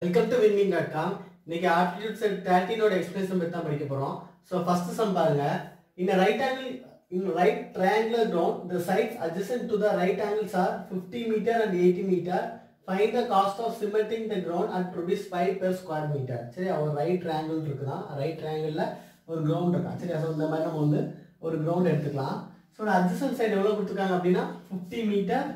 Welcome to winming dot com இன்னைக்கு aptitude set தேர்ட்டினோட explanation பற்றி தான் படிக்க போகிறோம் ஸோ ஃபர்ஸ்ட் சம் பாருங்க இந்த right angle in right triangular ground the sides adjacent to the right angles are 50 meter and 80 meter find the cost of cementing the ground and rupees 5 per square meter சரியா ஒரு right triangle இருக்குதான் right triangleல ஒரு ground இருக்கா சரியா so இந்த மாதிரி நம்ம வந்து ஒரு கிரவுண்ட் எடுத்துக்கலாம் ஸோ adjacent சைடு எவ்வளோ கொடுத்துருக்காங்க அப்படின்னா 50 மீட்டர்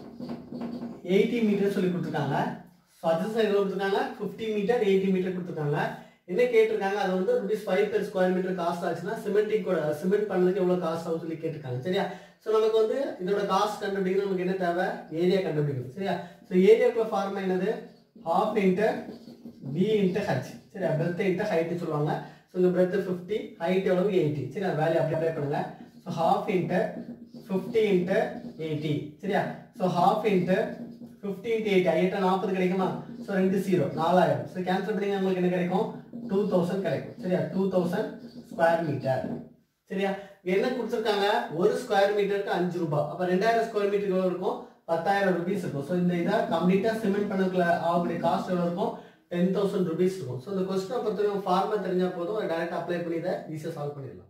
எயிட்டி மீட்டர் சொல்லி கொடுத்துருக்காங்க ஸோ adjacent சைடு எவ்வளோ கொடுத்துருக்காங்க 50 மீட்டர் எயிட்டி மீட்டர் கொடுத்துருக்காங்க என்ன கேட்டிருக்காங்க அது வந்து rupees five per square metre cost ஆச்சுன்னா சிமெண்டிங் கூட சிமெண்ட் பண்ணதுக்கு எவ்வளோ காஸ்ட் ஆகும் சொல்லி கேட்டிருக்காங்க சரியா ஸோ நமக்கு வந்து இதோட காஸ்ட் கண்டுபிடிக்கணும் நமக்கு என்ன தேவை ஏரியா கண்டுபிடிக்கணும் சரியா ஸோ ஏரியாக்குள்ள ஃபார்மா என்னது half into b into h சரியா பிரெத் இன்டர் ஹைட்டு சொல்லுவாங்க ஸோ இந்த பிரெத் ஃபிஃப்டி ஹைட் எவ்வளவு எயிட்டி சரியா வேல்யூ அப்ளை அப்ளை பண்ணுங்க so half into fifty into eighty சரியா so half into fifty into eighty எட்டு நாற்பது கிடைக்குமா ஸோ ரெண்டு ஜீரோ நாலாயிரம் ஸோ கேன்சல் பண்ணி உங்களுக்கு என்ன கிடைக்கும் டூ தௌசண்ட் கிடைக்கும் சரியா டூ தௌசண்ட் ஸ்கொயர் மீட்டர் சரியா என்ன கொடுத்துருக்காங்க ஒரு ஸ்கொயர் மீட்டருக்கு அஞ்சு ரூபாய் அப்போ ரெண்டாயிரம் ஸ்கொயர் மீட்டர் எவ்வளோ இருக்கும் பத்தாயிரம் ருபீஸ் இருக்கும் ஸோ இந்த இதை கம்ப்ளீட்டாக சிமெண்ட் பண்ணக்குள்ள ஆகக்கூடிய காஸ்ட் எவ்வளோ இருக்கும் டென் தௌசண்ட் ருபீஸ் இருக்கும் ஸோ இந்த கொஸ்டினை பொறுத்தவரைக்கும் ஃபார்மா தெரிஞ்சா போதும் டேரக்ட் அப்ளை பண்ணி இதை ஈஸியாக சால்வ் பண்ணிடலாம்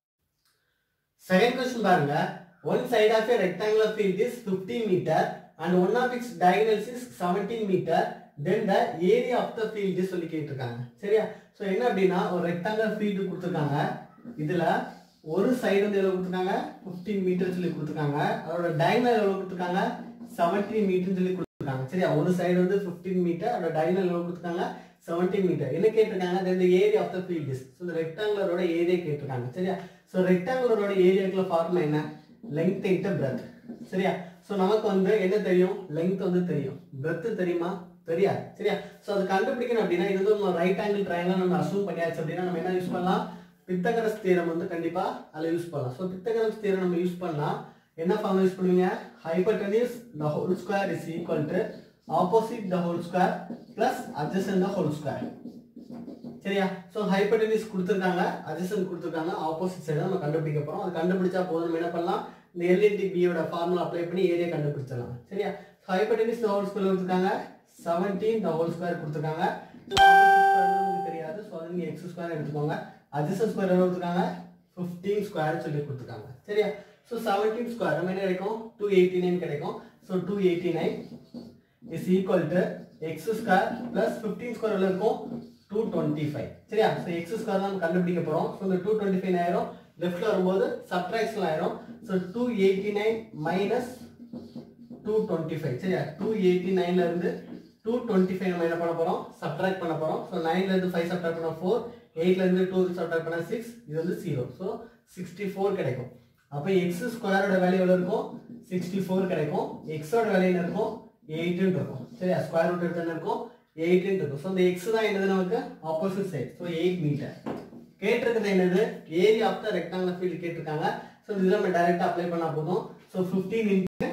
செகண்ட் கொஸ்டின் பாருங்க one side of a rectangular field is 15 meter and one of its diagonals is 17 meter then the area of the field is சொல்லி கேட்டிருக்காங்க சரியா ஸோ என்ன அப்படின்னா ஒரு ரெக்டாங்குலர் ஃபீல்டு கொடுத்துருக்காங்க இதுல ஒரு சைடு வந்து எவ்வளவு கொடுத்துருக்காங்க 15 மீட்டர் சொல்லி கொடுத்துருக்காங்க அதோட டயகனல் எவ்வளவு கொடுத்துருக்காங்க 17 மீட்டர் சொல்லி கொடுத்துருக்காங்க சரியா ஒரு சைடு வந்து 15 மீட்டர் அதோட டயகனல் எவ்வளவு கொடுத்துருக்காங்க 17 மீட்டர் என்ன கேட்டிருக்காங்க then the area of the field is so இந்த ரெக்டாங்குலரோட ஏரியா கேட்டிருக்காங்க சரியா ஸோ ரெக்டாங்குலரோட ஏரியாக்குள்ள ஃபார்முலா என்ன லெங்த் இன்ட்டு பிரெத் சரியா ஸோ நமக்கு வந்து என்ன தெரியும் லெங்த் வந்து தெரியும் பிரெத் தெரியுமா தெரியாது சரியா ஸோ அது கண்டுபிடிக்கணும் அப்படின்னா இது வந்து நம்ம ரைட் ஆங்கிள் ட்ரையாங்கிள் நம்ம அசூம் பண்ணியாச்சு அப்படின்னா நம்ம என்ன யூஸ் பண்ணலாம் பித்தகரஸ் தீரம் வந்து கண்டிப்பா அதில் யூஸ் பண்ணலாம் ஸோ பித்தகரஸ் தீரம் நம்ம யூஸ் பண்ணா என்ன ஃபார்ம் யூஸ் பண்ணுவீங்க hypotenuse the whole square is equal to opposite the whole square plus adjacent the whole square சரியா ஸோ ஹைப்பர்டெனிஸ் கொடுத்துருக்காங்க அட்ஜசன் கொடுத்துருக்காங்க ஆப்போசிட் சைடு நம்ம கண்டுபிடிக்க போறோம் அது கண்டுபிடிச்சா போதும் நம்ம என்ன பண்ணலாம் இந்த எல்என்டி பியோட ஃபார்முலா அப்ளை பண்ணி ஏரியா கண்டுபிடிச்சிடலாம் சரியா ஹைப்பர்டெனிஸ் த ஹோல் ஸ்கொயர் கொடுத்துருக்காங்க செவன்டீன் த ஹோல் ஸ்கொயர் கொடுத்துருக்காங்க So, opposite square நமக்கு தெரியாது ஸோ அது நீங்கள் எக்ஸ் ஸ்கொயர் எடுத்துக்கோங்க அட்ஜசன் ஸ்கொயர் எவ்வளோ கொடுத்துருக்காங்க ஃபிஃப்டீன் ஸ்கொயர் சொல்லி கொடுத்துருக்காங்க சரியா ஸோ செவன்டீன் ஸ்கொயர் நம்ம என்ன கிடைக்கும் டூ எயிட்டி நைன் கிடைக்கும் so two eighty nine is equal to x square plus fifteen square இருக்கும் டூ டுவெண்ட்டி ஃபைவ் சரியா ஸோ எக்ஸ் ஸ்கொயர் தான் நம்ம கண்டுபிடிக்க போகிறோம் ஸோ இந்த டூ டுவெண்ட்டி ஃபைவ் ஆயிரும் லெஃப்ட்ல வரும்போது சப்ட்ராக்ஷன் ஆயிரும் so two eighty nine minus two twenty five சரியா டூ எயிட்டி நைன்ல இருந்து டூ டுவெண்ட்டி ஃபைவ் நம்ம என்ன பண்ண போறோம் சப்ட்ராக்ட் பண்ண போறோம் ஸோ நைன்ல இருந்து ஃபைவ் சப்ட்ராக்ட் பண்ண ஃபோர் எயிட்ல இருந்து டூ சப்ட்ராக்ட் பண்ண சிக்ஸ் இது வந்து ஜீரோ ஸோ சிக்ஸ்டி ஃபோர் கிடைக்கும் அப்போ எக்ஸ் ஸ்கொயரோட வேல்யூ எவ்வளோ இருக்கும் சிக்ஸ்டி ஃபோர் கிடைக்கும் எக்ஸோட வேல்யூ என்ன இருக்கும் எயிட்டுன்னு இருக்கும் சரியா ஸ்கொயர் ரூட் எடுத்து என்ன இருக்கும் எயிட்டுன்னு இருக்கும் ஸோ இந்த எக்ஸ் தான் என்னது நமக்கு opposite side so eight metre கேட்டிருக்கிறது என்னது area of the rectangular field கேட்டிருக்காங்க ஸோ இதில் நம்ம டைரெக்டாக அப்ளை பண்ணால் போதும் ஸோ ஃபிஃப்டீன் இன்ட்டு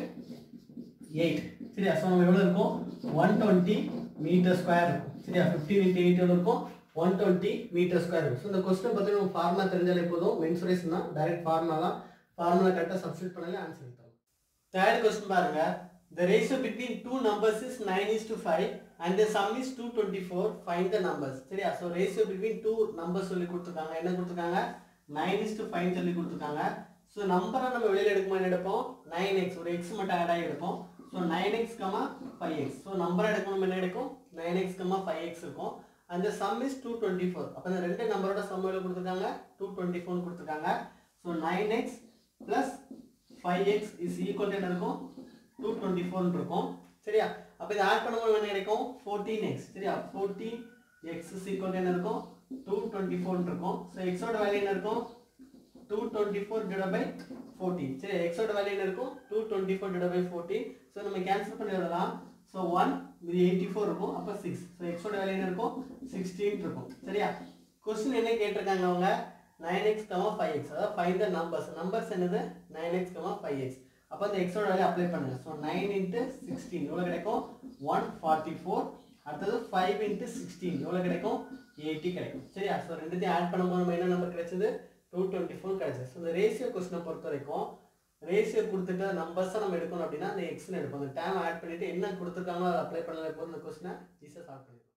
எயிட் சரியா ஸோ நம்ம எவ்வளோ இருக்கும் ஒன் டுவெண்ட்டி மீட்டர் ஸ்கொயர் இருக்கும் சரியா ஃபிஃப்டீன் இன்ட்டு எயிட் எவ்வளோ இருக்கும் ஒன் டுவெண்ட்டி மீட்டர் ஸ்கொயர் இருக்கும் ஸோ இந்த கொஸ்டின் பற்றி நம்ம ஃபார்முலா தெரிஞ்சாலே போதும் மென்சுரேஷன் தான் டைரக்ட் ஃபார்முலா தான் ஃபார்முலா கரெக்டாக சப்ஸ்டியூட் பண்ணாலே ஆன்சர் எடுத்தோம் தேர்ட் கொஸ்டின் பாருங்க the ratio between two numbers is 9 is to 5 and the sum is 224 find the numbers சரியா so ratio between two numbers சொல்லி கொடுத்துருக்காங்க என்ன கொடுத்துருக்காங்க 9 is to 5 சொல்லி கொடுத்துருக்காங்க ஸோ நம்பரை நம்ம வெளியில எடுக்கும்போது என்ன எடுப்போம் 9x ஒரு x மட்டும் ஆட் ஆகி எடுப்போம் so 9x comma 5x so நம்பரை எடுக்கணும் என்ன எடுக்கும் 9x கமா 5x இருக்கும் அந்த சம் இஸ் 224 அப்போ இந்த ரெண்டு நம்பரோட சம் எவ்வளோ கொடுத்துருக்காங்க 224 கொடுத்துருக்காங்க so 9x plus 5x is equal to என்ன இருக்கும் டூ டுவெண்ட்டி ஃபோர்னு இருக்கும் சரியா அப்போ இதை ஆட் பண்ணும்போது என்ன கிடைக்கும் ஃபோர்டீன் எக்ஸ் சரியா ஃபோர்டீன் எக்ஸ் ஈக்குவல் என்ன இருக்கும் டூ டுவெண்ட்டி ஃபோர்னு இருக்கும் ஸோ எக்ஸோட வேல்யூ என்ன இருக்கும் two twenty four divide by fourteen சரி எக்ஸோட வேல்யூ என்ன இருக்கும் two twenty four divide by fourteen so நம்ம கேன்சல் பண்ணி விடலாம் ஸோ ஒன் இது எயிட்டி ஃபோர் இருக்கும் அப்போ சிக்ஸ் ஸோ எக்ஸோட வேல்யூ என்ன இருக்கும் சிக்ஸ்டீன் இருக்கும் சரியா கொஸ்டின் என்ன கேட்டிருக்காங்க அவங்க nine x comma five x அதாவது ஃபைவ் த நம்பர்ஸ் நம்பர்ஸ் என்னது nine x comma five x அப்போ அந்த எக்ஸோட வேல்யூ அப்ளை பண்ணுங்க ஸோ நைன் இன்ட்டு சிக்ஸ்டீன் எவ்வளோ கிடைக்கும் ஒன் ஃபார்ட்டி ஃபோர் அடுத்தது ஃபைவ் இன்ட்டு சிக்ஸ்டீன் எவ்வளோ கிடைக்கும் எயிட்டி கிடைக்கும் சரியா ஸோ ரெண்டுத்தையும் ஆட் பண்ணும்போது நம்ம என்ன நம்பர் கிடைச்சது டூ டுவெண்ட்டி ஃபோர் கிடைச்சது ஸோ இந்த ரேஷியோ கொஸ்டினை பொறுத்த வரைக்கும் ரேஷியோ கொடுத்துட்டு நம்பர்ஸை நம்ம எடுக்கணும் அப்படின்னா அந்த எக்ஸ்னு எடுப்போம் அந்த டேம் ஆட் பண்ணிட்டு என்ன கொடுத்துருக்காங்களோ அதை அப்ளை பண்ணல போது இந்த கொஸ்டினை ஈஸியாக சால்வ் பண்ணிடுவோம்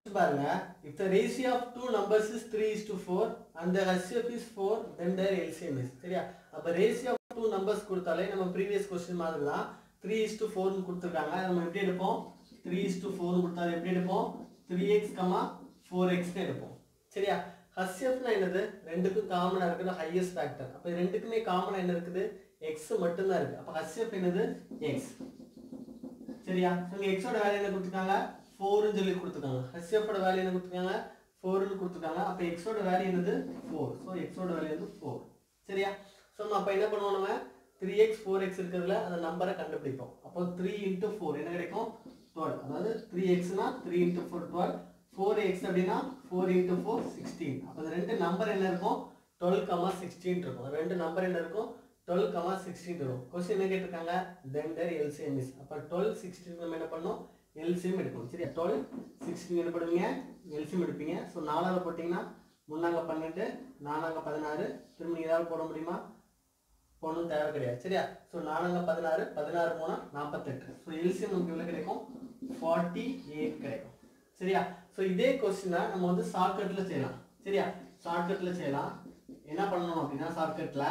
பாருங்க if the ratio of two numbers is 3 is to 4 and the HCF is 4 then their LCM is சரியா அப்ப ratio of two numbers கொடுத்தாலே நம்ம previous question மாதிரி தான் 3 is to 4 னு கொடுத்திருக்காங்க நம்ம எப்படி எடுப்போம் 3 is to 4 னு கொடுத்தாலே எப்படி எடுப்போம் 3x, 4x னு எடுப்போம் சரியா HCF னா என்னது ரெண்டுக்கும் காமனா இருக்குது ஹையஸ்ட் ஃபேக்டர் அப்ப இது ரெண்டுக்குமே காமனா என்ன இருக்குது x மட்டும் தான் இருக்கு அப்ப HCF என்னது x சரியா ஸோ இங்கே எக்ஸோட வேல்யூ என்ன கொடுத்துருக்காங்க ஃபோர்னு சொல்லி கொடுத்துருக்காங்க ஹெச்எஃபோட வேல்யூ என்ன கொடுத்துருக்காங்க ஃபோர்னு கொடுத்துருக்காங்க அப்போ எக்ஸோட வேல்யூ என்னது ஃபோர் ஸோ எக்ஸோட வேல்யூ வந்து ஃபோர் சரியா ஸோ நம்ம அப்போ என்ன பண்ணுவோம் நம்ம த்ரீ எக்ஸ் ஃபோர் எக்ஸ் இருக்கிறதுல அந்த நம்பரை கண்டுபிடிப்போம் அப்போ த்ரீ இன்ட்டு ஃபோர் என்ன கிடைக்கும் டுவெல் அதாவது த்ரீ எக்ஸ்னா three into four twelve four x அப்படின்னா ஃபோர் இன்ட்டு ஃபோர் சிக்ஸ்டீன் அப்போ இந்த ரெண்டு நம்பர் என்ன இருக்கும் டுவெல் கமா சிக்ஸ்டீன் இருக்கும் ரெண்டு நம்பர் என்ன இருக்கும் டுவெல் கமா சிக்ஸ்டீன் இருக்கும் கொஸ்டின் என்ன கேட்டிருக்காங்க தென் டர் எல்சிஎம் இஸ் அப்போ டுவெல் சிக்ஸ்டீன் நம்ம என்ன பண்ணோம் எல்சிஎம் எடுக்கணும் சரியா டுவெல் சிக்ஸ்டீன் என்ன பண்ணுவீங்க எல்சிஎம் எடுப்பீங்க ஸோ நாலாவது போட்டிங்கன்னா முன்னாங்க பன்னெண்டு நானாங்க பதினாறு திரும்ப ஏதாவது போட முடியுமா போடணும் தேவை கிடையாது சரியா ஸோ நானாங்க பதினாறு பதினாறு மூணா நாற்பத்தெட்டு ஸோ எல்சிஎம் நமக்கு எவ்வளோ கிடைக்கும் ஃபார்ட்டி எயிட் கிடைக்கும் சரியா ஸோ இதே கொஸ்டினை நம்ம வந்து ஷார்ட்கட்டில் செய்யலாம் சரியா ஷார்ட்கட்டில் செய்யலாம் என்ன பண்ணணும் அப்படின்னா ஷார்ட்கட்டில்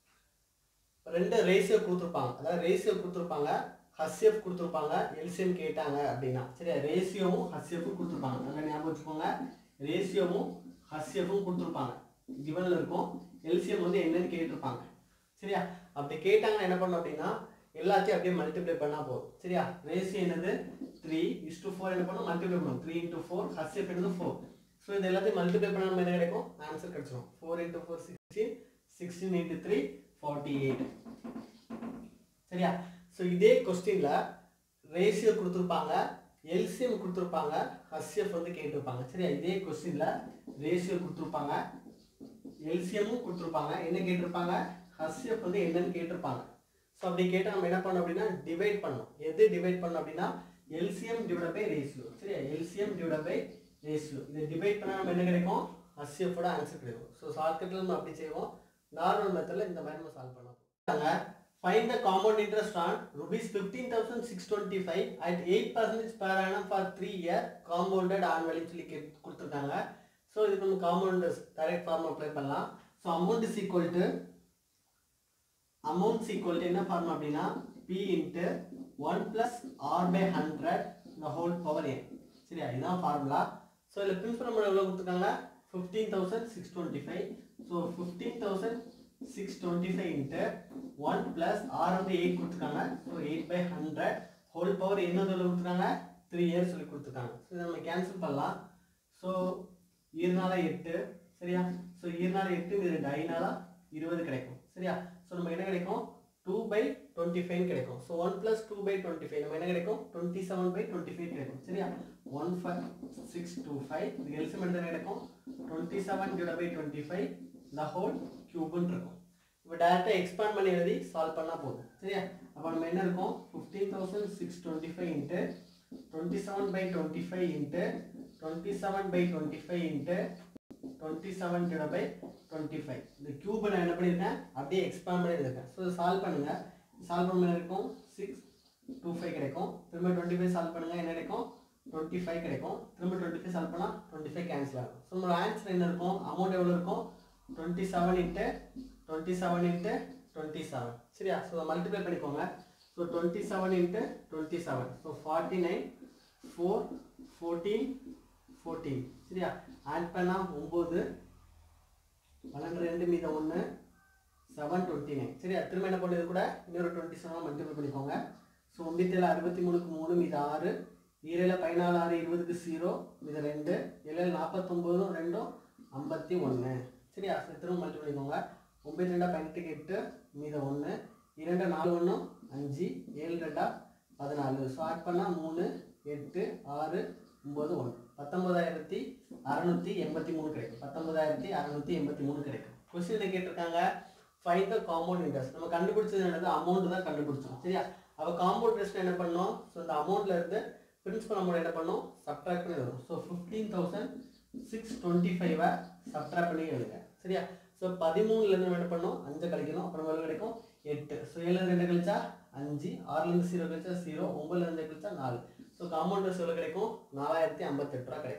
ரெண்டு ரேஷியோ கொடுத்துருப்பாங்க அதாவது ரேஷியோ கொடுத்துருப்பாங்க ஹஸ்எஃப் கொடுத்துருப்பாங்க எல்சிஎம் கேட்டாங்க அப்படின்னா சரியா ரேஷியோவும் ஹஸ்எஃப்பும் கொடுத்துருப்பாங்க நல்லா ஞாபகம் வச்சுக்கோங்க ரேஷியோவும் ஹஸ்எஃப்பும் கொடுத்துருப்பாங்க கிவனில் இருக்கும் எல்சிஎம் வந்து என்னன்னு கேட்டிருப்பாங்க சரியா அப்படி கேட்டாங்கன்னா என்ன பண்ணணும் அப்படின்னா எல்லாத்தையும் அப்படியே மல்டிப்ளை பண்ணா போதும் சரியா ரேஷியோ என்னது த்ரீ இஸ் டு ஃபோர் என்ன பண்ணணும் மல்டிப்ளை பண்ணணும் த்ரீ இன்ட்டு ஃபோர் ஹஸ்எஃப் என்னது ஃபோர் ஸோ இது எல்லாத்தையும் மல்டிப்ளை பண்ணா நம்ம என்ன கிடைக்கும் ஆன்சர் கிடைச்சிடும் four into four sixteen sixteen into three forty eight சரியா ஸோ இதே கொஸ்டின்ல ரேஷியோ கொடுத்துருப்பாங்க எல்சிஎம் கொடுத்துருப்பாங்க ஹஸ்எஃப் வந்து கேட்டிருப்பாங்க சரியா இதே கொஸ்டின்ல ரேஷியோ கொடுத்துருப்பாங்க எல்சிஎம்மும் கொடுத்துருப்பாங்க என்ன கேட்டிருப்பாங்க ஹஸ்எஃப் வந்து என்னன்னு கேட்டிருப்பாங்க ஸோ அப்படி கேட்டால் நம்ம என்ன பண்ணோம் அப்படின்னா டிவைட் பண்ணணும் எது டிவைட் பண்ணணும் அப்படின்னா எல்சிஎம் டிவைட் பை ரேஷியோ சரியா எல்சிஎம் டிவைட் பை ரேஷியோ இதை டிவைட் பண்ணால் நம்ம என்ன கிடைக்கும் ஹஸ்எஃபோட ஆன்சர் கிடைக்கும் ஸோ ஷார்ட்கட்டில் நம்ம அப்படி செய்வோம் நார்மல் மெத்தடில் இந்த மாதிரி நம்ம சால்வ் பண்ணோம் find the compound interest on rupees fifteen thousand six twenty five at eight percentage per annum for three year compounded ஆனுவலின்னு சொல்லி கே கொடுத்துருக்காங்க ஸோ இதுக்கு நம்ம காம்பவுண்ட் டைரக்ட் ஃபார்ம் அப்ளை பண்ணலாம் so amount is equal to amount equal to என்ன form அப்படின்னா P into one plus R by hundred இந்த ஹோல் பவர் என் சரியா இதுதான் ஃபார்முலா ஸோ இதில் பிரின்சிபல் அமௌண்ட் எவ்வளோ கொடுத்துருக்காங்க fifteen thousand six twenty five so fifteen thousand six twenty five into one plus R வந்து eight கொடுத்துருக்காங்க so eight by hundred whole power என்னது கொடுத்துருக்காங்க த்ரீ இயர்ஸ் சொல்லி கொடுத்துருக்காங்க ஸோ இதை நம்ம கேன்சல் பண்ணலாம் ஸோ ஈர்னால எட்டு சரியா ஸோ ஈர்னால எட்டு இது ரெண்டு ஐநால இருபது கிடைக்கும் சரியா ஸோ நம்ம என்ன கிடைக்கும் டூ பை டுவெண்ட்டி ஃபைவ் கிடைக்கும் so one plus two by twenty five நம்ம என்ன கிடைக்கும் twenty seven by twenty five கிடைக்கும் சரியா one five six two five இது எல்சியம் எடுத்து கிடைக்கும் twenty seven divide by twenty five இந்த ஹோல் கியூப்னு இருக்கும் இப்போ டேரெக்டாக எக்ஸ்பேண்ட் பண்ணி எழுதி சால்வ் பண்ணால் போதும் சரியா அப்போ நம்ம என்ன இருக்கும் fifteen thousand six twenty five into twenty seven by twenty five into twenty seven by twenty five into twenty seven divide by twenty five இந்த கியூபை நான் என்ன பண்ணியிருக்கேன் அப்படியே எக்ஸ்பேண்ட் பண்ணி இருக்கேன் ஸோ சால்வ் பண்ணுங்க சால்வ் பண்ண இருக்கும் சிக்ஸ் டூ ஃபைவ் கிடைக்கும் திரும்ப டுவெண்ட்டி ஃபைவ் சால்வ் பண்ணுங்க என்ன கிடைக்கும் டுவெண்ட்டி ஃபைவ் கிடைக்கும் திரும்ப டுவெண்ட்டி ஃபைவ் சால்வ் பண்ணால் டுவெண்ட்டி ஃபைவ் கேன்சல் ஆகும் ஸோ நம்மளோட ஆன்சர் என்ன இருக்கும் அமௌண்ட் எவ்வளோ இருக்கும் twenty seven into twenty seven into twenty seven சரியா ஸோ மல்டிப்ளை பண்ணிக்கோங்க so twenty seven into twenty seven so forty nine four fourteen fourteen சரியா ஆட் பண்ணால் ஒம்பது பன்னெண்டு ரெண்டு மீதம் ஒன்று செவன் டுவெண்ட்டி நைன் சரியா திரும்ப என்ன பண்ணுறது கூட இன்னொரு டுவெண்ட்டி செவன் மல்டிப்ளை பண்ணிக்கோங்க ஸோ ஒம்பத்தேழு அறுபத்தி மூணுக்கு மூணு மீது ஆறு ஈரேழு பதினாலு ஆறு இருபதுக்கு ஜீரோ மீது ரெண்டு ஏழு நாற்பத்தொம்போதும் ரெண்டும் ஐம்பத்தி ஒன்று சரியா ஸோ திரும்ப மல்டிப்ளை பண்ணிக்கோங்க ஒம்பது ரெண்டா பதினெட்டுக்கு எட்டு மீதம் ஒன்று இரண்டு நாலு ஒன்று அஞ்சு ஏழு ரெண்டா பதினாலு ஸோ ஆட் பண்ணால் மூணு எட்டு ஆறு ஒம்பது ஒன்று பத்தொன்பதாயிரத்தி அறநூற்றி எண்பத்தி மூணு கிடைக்கும் பத்தொன்பதாயிரத்தி அறநூற்றி எண்பத்தி மூணு கிடைக்கும் கொஸ்டின் கேட்டிருக்காங்க ஃபைன் த காம்பவுண்ட் இன்ட்ரெஸ்ட் நம்ம கண்டுபிடிச்சது என்னது அமௌண்ட் தான் கண்டுபிடிச்சோம் சரியா அவ காம்பவுண்ட் இன்ட்ரெஸ்ட் என்ன பண்ணோம் ஸோ இந்த அமௌண்ட்ல இருந்து பிரின்சிபல் அமௌண்ட் என்ன பண்ணோம் சப்ட்ராக்ட் பண்ணி வரும் so fifteen thousand six twenty ஃபைவை சப்ட்ராக்ட் பண்ணி எழுதுங்க சரியா ஸோ பதிமூணுலேருந்து நம்ம என்ன பண்ணோம் அஞ்சு கழிக்கணும் அப்புறம் எவ்வளோ கிடைக்கும் எட்டு ஸோ ஏழுலேருந்து ரெண்டு கழிச்சா அஞ்சு ஆறுலேருந்து ஜீரோ கழிச்சா ஜீரோ ஒம்பதுலேருந்து கழிச்சா நாலு ஸோ காம்பவுண்ட் எவ்வளோ கிடைக்கும் நாலாயிரத்தி ஐம்பத்தெட்டு ரூபா கிடைக்கும்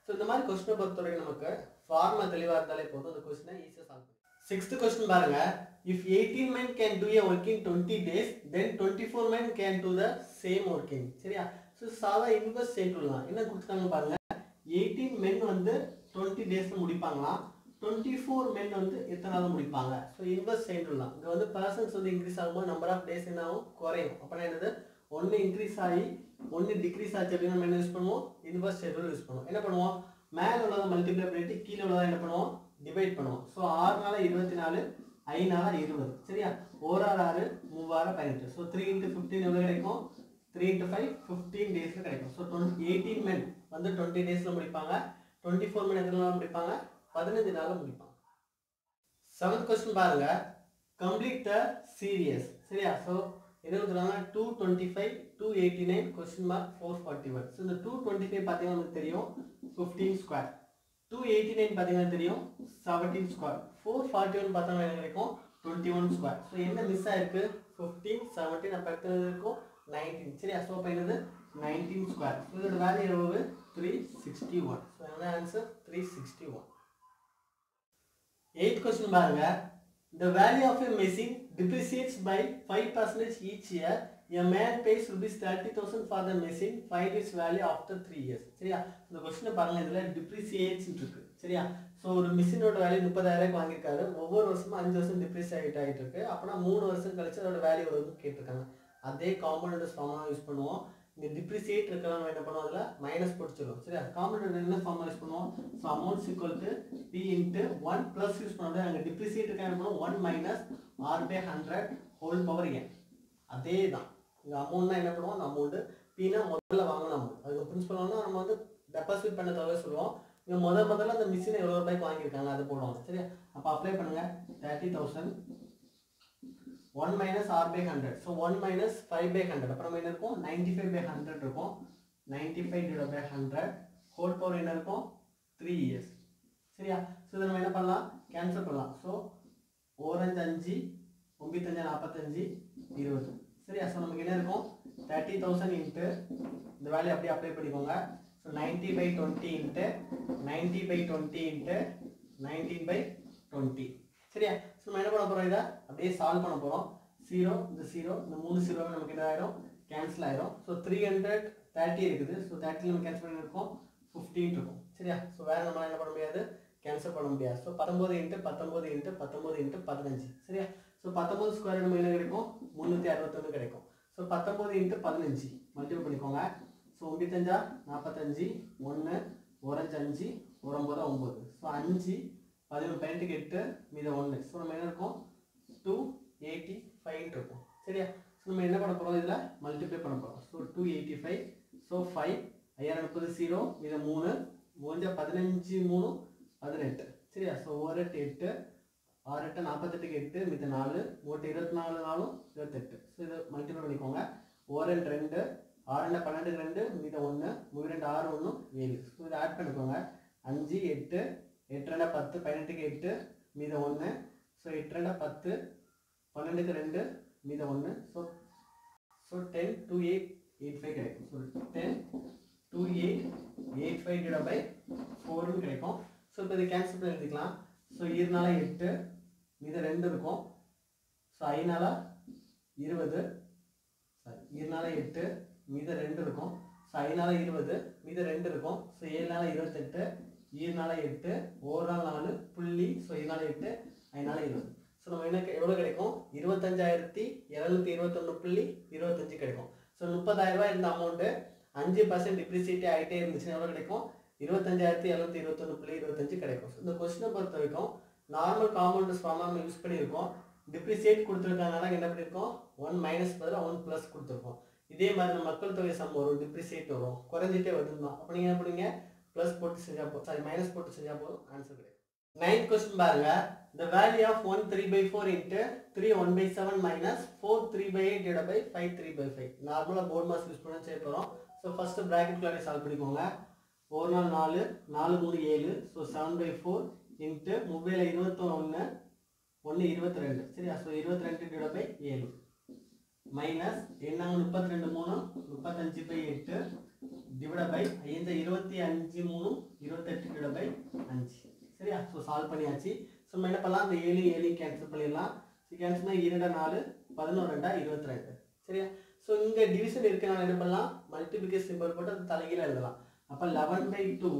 ஸோ இந்த மாதிரி கொஸ்டினை பொறுத்த வரைக்கும் நமக்கு ஃபார்மா தெளிவாக இருந்தாலே போதும் அந்த கொஸ்டினை ஈஸியாக சால்வ் பண்ணி சிக்ஸ்த் கொஸ்டின் பாருங்க if eighteen men can do a work in twenty days then twenty four men can do the same working சரியா ஸோ சாதா இன்வெஸ்ட் சேர்க்கலாம் என்ன கொடுத்துருக்காங்க பாருங்க எயிட்டீன் men வந்து டுவெண்ட்டி டேஸ்ல முடிப்பாங்களாம் டுவெண்ட்டி ஃபோர் men வந்து எத்தனை நாள் முடிப்பாங்க ஸோ இன்வெஸ்ட் சேர்க்கலாம் இங்கே வந்து பர்சன்ஸ் வந்து இன்க்ரீஸ் ஆகும்போது நம்பர் ஆஃப் டேஸ் என்ன ஆகும் குறையும் அப்படின்னா என்னது ஒன்று இன்க்ரீஸ் ஆகி ஒன்று டிக்ரீஸ் ஆச்சு அப்படின்னா நம்ம என்ன யூஸ் பண்ணுவோம் இன்வெஸ்ட் ஷெட்யூல் யூஸ் பண்ணுவோம் என்ன பண்ணுவோம் மேலே உள்ளதை மல்டிப்ளை பண்ணிட்டு கீழே உள்ளதை என்ன பண்ணுவோம் டிவைட் பண்ணுவோம் ஸோ ஆறு நாள் இருபத்தி நாலு ஐநாளா இருபது சரியா ஓராறு ஆறு மூவாறு பதினெட்டு ஸோ த்ரீ இன்ட்டு ஃபிஃப்டீன் எவ்வளோ கிடைக்கும் த்ரீ இன்ட்டு ஃபைவ் ஃபிஃப்டீன் டேஸில் கிடைக்கும் ஸோ டுவெண்ட்டி எயிட்டீன் men வந்து டுவெண்ட்டி டேஸில் முடிப்பாங்க டுவெண்ட்டி ஃபோர் men எத்தனை நாள் முடிப்பாங்க பதினஞ்சு நாளில் முடிப்பாங்க செவன்த் கொஸ்டின் பாருங்க கம்ப்ளீட் த சீரியஸ் சரியா ஸோ என்ன சொல்றாங்க two twenty five two eighty nine question mark four forty one so இந்த டூ டுவெண்ட்டி ஃபைவ் பார்த்தீங்கன்னா நமக்கு தெரியும் fifteen square two eighty nine பார்த்தீங்கன்னா தெரியும் seventeen square four forty one பார்த்தோம்னா என்ன கிடைக்கும் டுவெண்ட்டி ஒன் ஸ்கொயர் ஸோ என்ன மிஸ் ஆயிருக்கு ஃபிஃப்டீன் செவன்டீன் அப்போ அடுத்தது இருக்கும் நைன்டீன் சரியா ஸோ அப்போ என்னது நைன்டீன் ஸ்கொயர் ஸோ இதோட வேல்யூ எவ்வளவு த்ரீ சிக்ஸ்டி ஒன் ஸோ என்ன answer three sixty one eight question பாருங்க the value of a machine depreciates by 5% each year a man pays rupees 30000 for the machine find its value after 3 years சரியா இந்த கொஸ்டினை பாருங்க இதுல depreciates இருக்கு சரியா so ஒரு மிஷினோட வேல்யூ முப்பதாயிரம் வாங்கியிருக்காரு ஒவ்வொரு வருஷமும் அஞ்சு வருஷம் டிப்ரிஸ் ஆகிட்டு ஆகிட்டு இருக்கு அப்படின்னா மூணு வருஷம் கழிச்சு அதோட வேல்யூ எவ்வளவு கேட்டிருக்காங்க அதே காம்பனண்ட் ஃபார்முலா யூஸ் பண்ணுவோம் இங்க டிப்ரிசியேட் இருக்கலாம் நம்ம என்ன பண்ணுவோம் அதுல மைனஸ் போட்டுச்சிடும் சரியா காம்பனண்ட் என்ன ஃபார்முலா யூஸ் பண்ணுவோம் so amounts equal to P into one plus use பண்ணுவோம் அங்கே டிப்ரிசியேட் இருக்க என்ன பண்ணுவோம் one minus R by hundred whole power n அதே தான் இங்கே அமௌண்ட்னா என்ன பண்ணுவோம் அந்த அமௌண்ட்டு பின்னா முதல்ல வாங்கின அமௌண்ட் அதுக்கு பிரின்சிபல்னா நம்ம வந்து டெபாசிட் பண்ண தொகை சொல்லுவோம் இங்கே முதல் முதல்ல அந்த மிஷினை எவ்வளோ ரூபாய்க்கு வாங்கியிருக்காங்க அது போடுவாங்க சரியா அப்போ அப்ளை பண்ணுங்க thirty thousand one minus R by hundred so one minus five by hundred அப்புறம் என்ன இருக்கும் நைன்டி ஃபைவ் பை ஹண்ட்ரட் இருக்கும் ninety five divide by hundred whole power என்ன இருக்கும் த்ரீ இயர்ஸ் சரியா ஸோ இதை நம்ம என்ன பண்ணலாம் கேன்சல் பண்ணலாம் ஸோ ஓரஞ்சு அஞ்சு ஒம்பத்தஞ்சு நாற்பத்தஞ்சு இருபது சரியா ஸோ நமக்கு என்ன இருக்கும் தேர்ட்டி தௌசண்ட் இன்ட்டு இந்த வேல்யூ அப்படியே அப்ளை பண்ணிக்கோங்க so ninety by twenty into ninety by twenty into nineteen by twenty சரியா ஸோ நம்ம என்ன பண்ண போகிறோம் இதை அப்படியே சால்வ் பண்ண போகிறோம் ஜீரோ இந்த ஜீரோ இந்த மூணு ஜீரோவே நமக்கு என்ன ஆயிடும் கேன்சல் ஆயிரும் ஸோ த்ரீ ஹண்ட்ரட் தேர்ட்டி இருக்குது ஸோ தேர்ட்டி நம்ம கேன்சல் பண்ணியிருக்கோம் ஃபிஃப்டீன் இருக்கும் சரியா ஸோ வேறு நம்ம என்ன பண்ண முடியாது கேன்சல் பண்ண முடியாது ஸோ பத்தொம்போது இன்ட்டு பத்தொம்போது இன்ட்டு பத்தொம்போது இன்ட்டு பதினஞ்சு சரியா ஸோ பத்தொம்போது ஸ்கொயர் நம்ம என்ன கிடைக்கும் முந்நூற்றி அறுபத்தொன்று கிடைக்கும் ஸோ பத்தொம்போது இன்ட்டு பதினஞ்சு மல்டிபிள் பண்ணிக்கோங்க ஸோ ஒம்பத்தஞ்சா நாற்பத்தஞ்சு ஒன்று ஒரஞ்சு அஞ்சு ஒரு ஒம்பது ஒம்பது ஸோ அஞ்சு பதினொன்று பதினெட்டுக்கு எட்டு மீத ஒன்று ஸோ நம்ம என்ன இருக்கும் டூ எயிட்டி ஃபைவ் இருக்கும் சரியா ஸோ நம்ம என்ன பண்ண போகிறோம் இதில் மல்டிப்ளை பண்ண போகிறோம் so two eighty five so five ஐயாயிரம் முப்பது ஜீரோ மீத மூணு மூஞ்சா பதினஞ்சு மூணு பதினெட்டு சரியா ஸோ ஒரு எட்டு எட்டு ஆறு எட்டு நாற்பத்தெட்டுக்கு எட்டு மித்த நாலு மூட்டு இருபத்தி நாலு நாலும் இருபத்தெட்டு ஸோ இதை மல்டிப்ளை பண்ணிக்கோங்க ஒரு ரெண்டு ரெண்டு ஆறு ரெண்டு பன்னெண்டுக்கு ரெண்டு மீத ஒன்று மூணு ரெண்டு ஆறு ஒன்று ஏழு ஸோ இதை ஆட் பண்ணிக்கோங்க அஞ்சு எட்டு எட்டு ரெண்டா பத்து பதினெட்டுக்கு எட்டு மீத ஒன்று ஸோ எட்டு ரெண்டா பத்து பன்னெண்டுக்கு ரெண்டு மீத ஒன்று so so ten two eight eight five கிடைக்கும் so ten two eight eight five divide by ஃபோர்னு கிடைக்கும் ஸோ இப்போ இதை கேன்சல் பண்ணி எழுதிக்கலாம் ஸோ ஈர்னால எட்டு மீத ரெண்டு இருக்கும் ஸோ ஐநால இருபது சாரி ஈர்னால எட்டு மீத ரெண்டு இருக்கும் ஸோ ஐநால இருபது மீத ரெண்டு இருக்கும் ஸோ ஏழுனால இருபத்தெட்டு ஈர்னால எட்டு ஓரால் நாலு புள்ளி ஸோ இதனால எட்டு ஐநால இருபது ஸோ நம்ம என்ன எவ்வளோ கிடைக்கும் இருபத்தஞ்சாயிரத்தி எழுநூத்தி இருபத்தொன்று புள்ளி இருபத்தஞ்சு கிடைக்கும் ஸோ முப்பதாயிரம் ரூபாய் இருந்த அமௌண்ட்டு அஞ்சு பர்சன்ட் டிப்ரிசிட்டி ஆகிட்டே இருந்துச்சுன்னா எவ்வளோ கிடைக்கும் இருபத்தஞ்சாயிரத்தி எழுநூத்தி இருபத்தொன்று புள்ளி இருபத்தஞ்சு கிடைக்கும் ஸோ இந்த கொஸ்டினை பொறுத்த வரைக்கும் நார்மல் காம்பவுண்டர்ஸ் ஃபார்ம் நம்ம யூஸ் பண்ணியிருக்கோம் டிப்ரிசியேட் கொடுத்துருக்காங்கனால என்ன பண்ணியிருக்கோம் ஒன் மைனஸ் பதிலாக ஒன் ப்ளஸ் கொடுத்துருக்கோம் இதே மாதிரி நம்ம மக்கள் தொகை சம் வரும் டிப்ரிசியேட் வரும் குறைஞ்சிட்டே வருதுதான் அப்போ நீங்கள் என்ன பண்ணுவீங்க ப்ளஸ் போட்டு செஞ்சா போதும் சாரி மைனஸ் போட்டு செஞ்சா போதும் ஆன்சர் கிடைக்கும் நைன்த் கொஸ்டின் பாருங்க the value of 1 3 by 4 into 3 1 by 7 minus 4 3 by 8 divided by 5 3 by 5 நார்மலாக போர்ட் மாஸ் யூஸ் பண்ண செய்ய போகிறோம் ஸோ ஃபஸ்ட்டு ப்ராக்கெட்குள்ளாரே சால்வ் பண்ணிக்கோங்க ஒரு நாள் நாலு நாலு மூணு ஏழு so seven by four into மொபைலில் இருபத்தொன்று ஒன்று இருபத்தி ரெண்டு சரியா ஸோ இருபத்தி ரெண்டு டிவைட் பை ஏழு மைனஸ் என்னாங்க முப்பத்தி ரெண்டு மூணு முப்பத்தஞ்சு பை எட்டு டிவைட் பை இந்த இருபத்தி அஞ்சு மூணு இருபத்தெட்டு டிவைட் பை அஞ்சு சரியா ஸோ சால்வ் பண்ணியாச்சு ஸோ நம்ம என்ன பண்ணலாம் இந்த ஏழு ஏழு கேன்சல் பண்ணிடலாம் ஸோ கேன்சல் பண்ணால் இரண்டு நாலு பதினோரு ரெண்டா இருபத்தி ரெண்டு சரியா ஸோ இங்கே டிவிஷன் இருக்கனால என்ன பண்ணலாம் மல்டிபிகேஷன் சிம்பிள் போட்டு அது தலைகீழ எழுதலாம் அப்போ eleven by two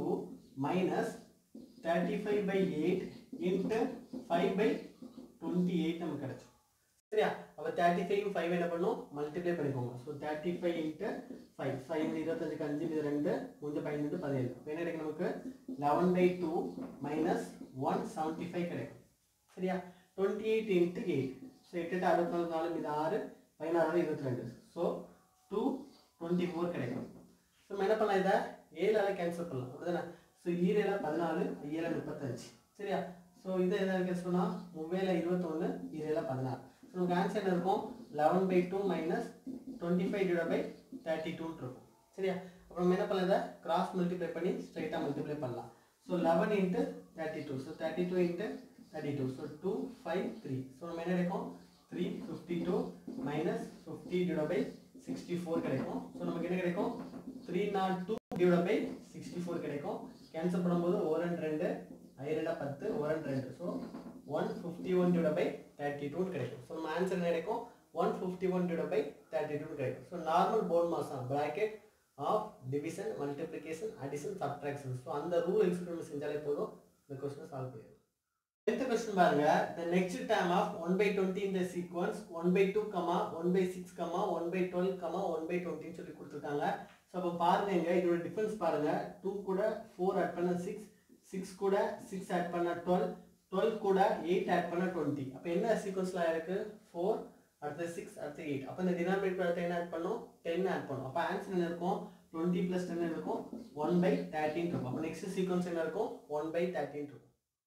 minus thirty five by eight into five by twenty eight நமக்கு கிடைச்சோம் சரியா அப்போ தேர்ட்டி ஃபைவ் ஃபைவ் என்ன பண்ணும் மல்டிப்ளை பண்ணிக்கோங்க so thirty five into five five இந்த இருபத்தஞ்சுக்கு அஞ்சு இது ரெண்டு மூஞ்ச பதினெட்டு பதினேழு அப்போ என்ன கிடைக்கும் நமக்கு eleven by two minus one seventy five கிடைக்கும் சரியா twenty eight into eight so எட்டு அறுபத்தி நாலு நாலு இது ஆறு பதினாறு இருபத்தி ரெண்டு ஸோ டூ டுவெண்ட்டி ஃபோர் கிடைக்கும் ஸோ நம்ம என்ன பண்ணலாம் இதை ஏழால கேன்சல் பண்ணலாம் அப்படிதானே ஸோ ஈரேல பதினாலு ஐஏல முப்பத்தஞ்சு சரியா ஸோ இதை என்ன கேன்சல் பண்ணால் மூவேல இருபத்தொன்று ஈரேல பதினாறு ஸோ நமக்கு ஆன்சர் என்ன இருக்கும் eleven by two minus twenty five divide by thirty டூன்னு இருக்கும் சரியா அப்புறம் நம்ம என்ன பண்ணலாம் இதை கிராஸ் மல்டிப்ளை பண்ணி ஸ்ட்ரைட்டாக மல்டிப்ளை பண்ணலாம் so eleven into thirty two so thirty two into thirty two so two five three so நம்ம என்ன கிடைக்கும் three fifty two minus fifty divide by sixty four கிடைக்கும் ஸோ நமக்கு என்ன கிடைக்கும் three nought two divide by sixty four கிடைக்கும் cancel பண்ணும்போது ஒரு ரெண்டு ரெண்டு ஐ ரெண்டா பத்து ஒரு ரெண்டு ரெண்டு so one fifty one divide by thirty டூன்னு கிடைக்கும் ஸோ நம்ம ஆன்சர் என்ன கிடைக்கும் one fifty one divide by thirty two கிடைக்கும் ஸோ நார்மல் போர்ட் மாஸ் தான் bracket of division multiplication addition subtraction so அந்த ரூல் எக்ஸ்பெரிமெண்ட் செஞ்சாலே போதும் இந்த கொஸ்டின் சால்வ் பண்ணிடலாம் டென்த் கொஸ்டின் பாருங்க the next term of 1 by 20 in the sequence 1 by 2 comma 1 by 6 comma 1 by 12 comma 1 by 20 ன்னு சொல்லி கொடுத்துருக்காங்க ஸோ அப்போ பாருங்க இங்க இதோட டிஃபரன்ஸ் பாருங்க 2 கூட 4 ஆட் பண்ண 6 6 கூட 6 ஆட் பண்ண 12 12 கூட 8 ஆட் பண்ண 20 அப்போ என்ன சீக்வன்ஸ்ல இருக்கு 4 அடுத்து 6 அடுத்து 8 அப்போ இந்த டினாமினேட்டர் அடுத்து என்ன ஆட் பண்ணும் 10 ஆட் பண்ணும் அப்போ ஆன்சர் என்ன இருக்கும் 20 plus 10 இருக்கும் 1 by 13 இருக்கும் அப்போ நெக்ஸ்ட் சீக்வன்ஸ் என்ன இருக்கும் 1 by 13 இருக்கும்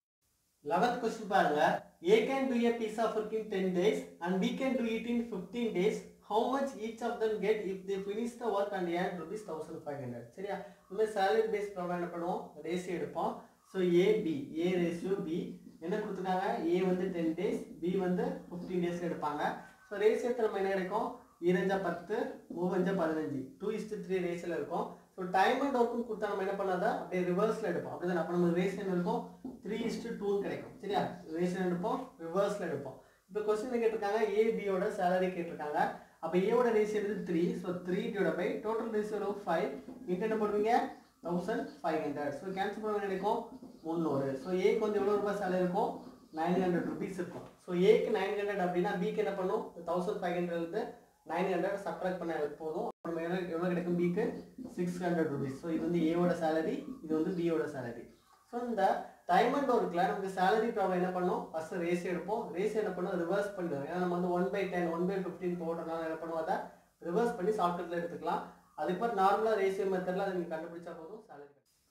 11th question பாருங்க A can do a piece of work in 10 days and B can do it in 15 days. How much each of them get if they finish the work and earn rupees 1500 சரியா நம்ம salary base problem என்ன பண்ணுவோம் ratio எடுப்போம் so A B A ratio B என்ன கொடுத்துருக்காங்க A வந்து ten days B வந்து fifteen days எடுப்பாங்க ஸோ ரேஷியோத்தில் நம்ம என்ன கிடைக்கும் இருபஞ்சா பத்து மூவஞ்சா பதினஞ்சு டூ இஸ்டு த்ரீ ரேஷியோவில் இருக்கும் ஸோ டைம் அண்ட் ஒர்க்குன்னு கொடுத்தா நம்ம என்ன பண்ணாதா அப்படியே ரிவர்ஸில் எடுப்போம் அப்படி அப்போ நம்ம ரேஷியோ இருக்கும் த்ரீ இஸ்டு டூன்னு கிடைக்கும் சரியா ரேஷியோ எடுப்போம் ரிவர்ஸில் எடுப்போம் இப்போ கொஸ்டின் கேட்டிருக்காங்க ஏ பியோட சேலரி கேட்டிருக்காங்க அப்போ ஏவோட ரேஷியோ எடுத்து three so three divide by total ratio five into என்ன பண்ணுவீங்க thousand five hundred so cancel பண்ண கிடைக்கும் முந்நூறு ஸோ ஏக்கு வந்து எவ்வளோ ரூபாய் சேலரி இருக்கும் நைன் ஹண்ட்ரட் ருபீஸ் இருக்கும் ஸோ ஏக்கு நைன் ஹண்ட்ரட் அப்படின்னா பிக்கு என்ன பண்ணும் தௌசண்ட் ஃபைவ் ஹண்ட்ரட் வந்து நைன் ஹண்ட்ரட் சப்ட்ராக்ட் பண்ண போதும் நம்ம எவ்வளோ எவ்வளோ கிடைக்கும் பிக்கு சிக்ஸ் ஹண்ட்ரட் ருபீஸ் ஸோ இது வந்து ஏவோட சேலரி இது வந்து பியோட சேலரி ஸோ இந்த டைம் அண்ட் ஒர்க்கில் நமக்கு சேலரி ப்ராப்ளம் என்ன பண்ணோம் ஃபஸ்ட்டு ரேஸ் எடுப்போம் ரேஸ் என்ன பண்ணோம் ரிவர்ஸ் பண்ணிடுவோம் ஏன்னா நம்ம வந்து one by ten one by fifteen போடுறதுனால என்ன பண்ணுவோம் அதை ரிவர்ஸ் பண்ணி ஷார்ட்கட்டில் எடுத்துக்கலாம் அதுக்கப்புறம் நார்மலாக ரேஷியோ மெத்தடில் அதை நீங்கள் கண்டுபிடிச்சா போதும் சேலரி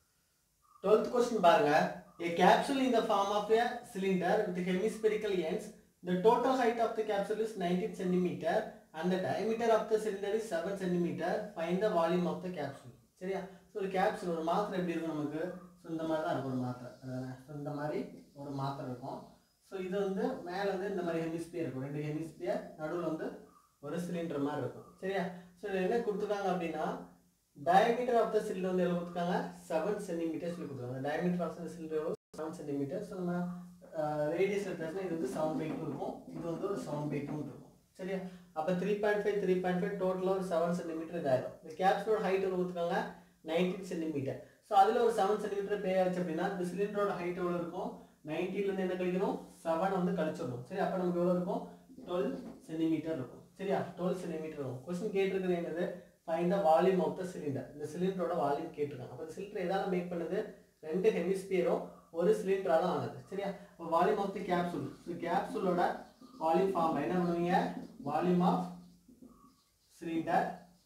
டுவெல்த் கொஸ்டின் பாருங்க A capsule in the form of a cylinder with hemispherical ends. The total height of the capsule is 19 centimeter and the diameter of the cylinder is 7 centimeter. Find the volume of the capsule. சரியா so ஒரு capsule ஒரு மாத்திரை எப்படி இருக்கும் நமக்கு so இந்த மாதிரி தான் இருக்கும் ஒரு மாத்திரை அதானே ஸோ இந்த மாதிரி ஒரு மாத்திரை இருக்கும் ஸோ இது வந்து மேலே வந்து இந்த மாதிரி ஹெமிஸ்பியர் இருக்கும் ரெண்டு ஹெமிஸ்பியர் நடுவில் வந்து ஒரு சிலிண்டர் மாதிரி இருக்கும் சரியா ஸோ இதில் என்ன கொடுத்துருக்காங்க அப்படின்னா diameter of the cylinder வந்து எவ்வளோ கொடுத்துருக்காங்க செவன் சென்டிமீட்டர்ஸ் சொல்லி கொடுத்துருக்காங்க diameter of the cylinder எவ்வளோ செவன் சென்டிமீட்டர் ஸோ நம்ம ரேடியஸ் எடுத்தாச்சுன்னா இது வந்து செவன் பை டூ இருக்கும் இது வந்து ஒரு செவன் பை டூ இருக்கும் சரியா அப்போ three point five three point five டோட்டலாக ஒரு செவன் சென்டிமீட்டர் இதாயிரும் இந்த கேப்ஸோட ஹைட் எவ்வளோ கொடுத்துருக்காங்க நைன்டீன் சென்டிமீட்டர் ஸோ அதில் ஒரு செவன் சென்டிமீட்டர் பே ஆச்சு அப்படின்னா இந்த சிலிண்டரோட ஹைட் எவ்வளோ இருக்கும் 19 ல இருந்து என்ன கழிக்கணும் செவன் வந்து கழிச்சிடணும் சரி அப்போ நமக்கு எவ்வளோ இருக்கும் டுவெல் சென்டிமீட்டர் இருக்கும் சரியா டுவெல் சென்டிமீட்டர் இருக்கும் கொஸ்டின் கேட்டிருக்கிறது என்னது find the volume of the cylinder இந்த சிலிண்டரோட வால்யூம் கேட்டிருக்காங்க அப்போ சிலிண்டர் எதால மேக் பண்ணுது ரெண்டு ஹெமிஸ்பியரும் ஒரு சிலிண்டரால ஆனது சரியா இப்போ volume of the capsule so கேப்சூலோட வால்யூம் ஃபார்ம் என்ன பண்ணுவீங்க volume of cylinder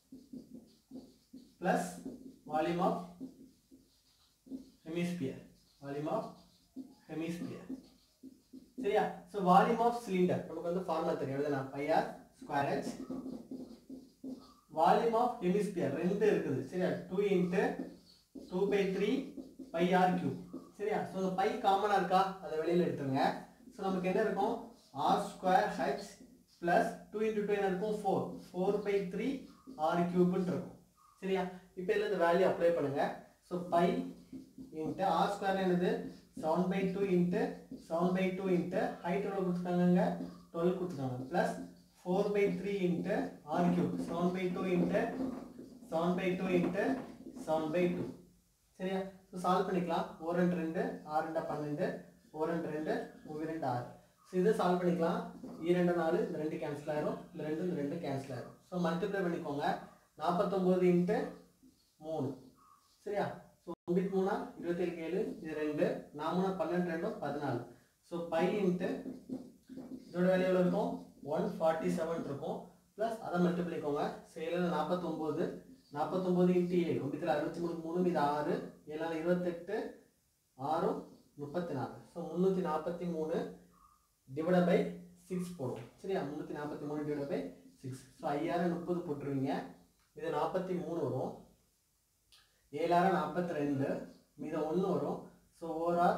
plus volume of hemisphere volume of hemisphere சரியா ஸோ வால்யூம் ஆஃப் சிலிண்டர் நமக்கு வந்து ஃபார்முலா தெரியும் எழுதுனா pi r square h volume of hemisphere ரெண்டு இருக்குது சரியா two into two by three pi r cube சரியா ஸோ இந்த பை காமனாக இருக்கா அதை வெளியில் எடுத்துருங்க ஸோ நமக்கு என்ன இருக்கும் r square h plus two into two என்ன இருக்கும் four four by three r கியூப்னு இருக்கும் சரியா இப்போ இதில் இந்த வேல்யூ அப்ளை பண்ணுங்க so pi into r square என்னது seven by two into seven by two into height எவ்வளோ கொடுத்துருக்காங்க டுவெல் கொடுத்துருக்காங்க plus four by three into r cube seven by two into seven by two into seven by two சரியா so solve பண்ணிக்கலாம் ஒரு ரெண்டு ரெண்டு ஆறு ரெண்டா பன்னெண்டு ஒரு ரெண்டு ரெண்டு மூணு ரெண்டு ஆறு ஸோ இதை சால்வ் பண்ணிக்கலாம் இரண்டு நாலு இந்த ரெண்டு கேன்சல் ஆயிரும் இந்த ரெண்டு இந்த ரெண்டு கேன்சல் ஆயிரும் ஸோ மல்டிப்ளை பண்ணிக்கோங்க நாற்பத்தொம்போது இன்ட்டு மூணு சரியா ஸோ ஒம்பிட்டு மூணா இருபத்தேழு ஏழு இது ரெண்டு நாமூணா பன்னெண்டு ரெண்டும் பதினாலு ஸோ பை இன்ட்டு இதோட வேல்யூ எவ்வளோ இருக்கும் ஒன் ஃபார்ட்டி செவன் இருக்கும் ப்ளஸ் அதை மல்டிப்ளை பண்ணிக்கோங்க ஸோ ஏழு நாற்பத்தொம்போது நாற்பத்தொம்போது இன்ட்டு ஏழு ஒம்பத்தில் அறுபத்தி மூணு மூணு இது ஆறு ஏழாவது இருபத்தெட்டு ஆறும் முப்பத்தி நாலு ஸோ முந்நூற்றி நாற்பத்தி மூணு டிவைட் பை சிக்ஸ் போடும் சரியா முந்நூற்றி நாற்பத்தி மூணு டிவைட் பை சிக்ஸ் ஸோ ஐயாயிரம் முப்பது போட்டுருவீங்க இது நாற்பத்தி மூணு வரும் ஏழாயிரம் நாற்பத்தி ரெண்டு மீதம் ஒன்று வரும் ஸோ ஓரார்